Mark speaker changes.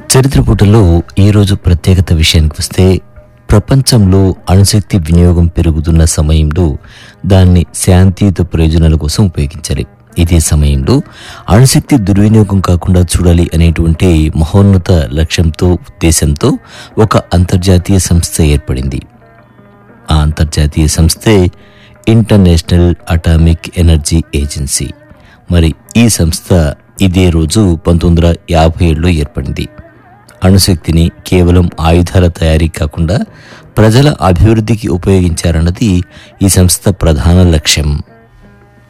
Speaker 1: చరిత్ర పుటలో ఈరోజు ప్రత్యేకత విషయానికి వస్తే ప్రపంచంలో అణుశక్తి వినియోగం పెరుగుతున్న సమయంలో దాన్ని శాంతియుత ప్రయోజనాల కోసం ఉపయోగించాలి ఇదే సమయంలో అణుశక్తి దుర్వినియోగం కాకుండా చూడాలి అనేటువంటి మహోన్నత లక్ష్యంతో ఉద్దేశంతో ఒక అంతర్జాతీయ సంస్థ ఏర్పడింది ఆ అంతర్జాతీయ సంస్థే ఇంటర్నేషనల్ అటామిక్ ఎనర్జీ ఏజెన్సీ మరి ఈ సంస్థ ఇదే రోజు పంతొమ్మిది వందల యాభై ఏడులో ఏర్పడింది అణుశక్తిని కేవలం ఆయుధాల తయారీ కాకుండా ప్రజల అభివృద్ధికి ఉపయోగించారన్నది ఈ సంస్థ ప్రధాన లక్ష్యం